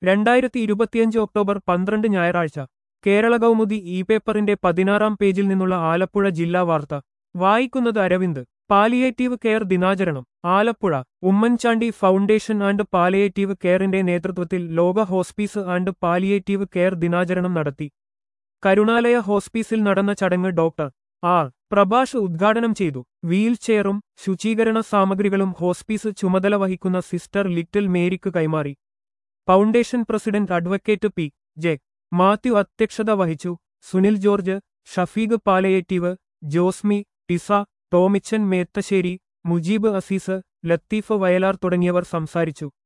രണ്ടായിരത്തി ഇരുപത്തിയഞ്ച് ഒക്ടോബർ പന്ത്രണ്ട് ഞായറാഴ്ച കേരള കൗമുദി ഇ പേപ്പറിന്റെ പതിനാറാം പേജിൽ നിന്നുള്ള ആലപ്പുഴ ജില്ലാ വാർത്ത വായിക്കുന്നത് അരവിന്ദ് പാലിയേറ്റീവ് കെയർ ദിനാചരണം Alappuzha Oommen Chandy foundation and palliative കെയറിന്റെ നേതൃത്വത്തിൽ ലോക ഹോസ്പീസ് ആൻഡ് പാലിയേറ്റീവ് കെയർ ദിനാചരണം നടത്തി കരുണാലയ ഹോസ്പീസിൽ നടന്ന ചടങ്ങ് ഡോക്ടർ ആർ പ്രഭാഷ് ഉദ്ഘാടനം ചെയ്തു വീൽചെയറും ശുചീകരണ സാമഗ്രികളും ഹോസ്പീസ് ചുമതല വഹിക്കുന്ന സിസ്റ്റർ ലിറ്റിൽ മേരിക്ക് കൈമാറി foundation president advocate P J Mathew അധ്യക്ഷത വഹിച്ചു സുനിൽ ജോർജ് ഷഫീഖ് പാലയേറ്റീവ് ജോസ്മി ടിസ ടോമിച്ചൻ മേത്തശ്ശേരി മുജീബ് അസീസ് ലത്തീഫ് വയലാർ തുടങ്ങിയവർ സംസാരിച്ചു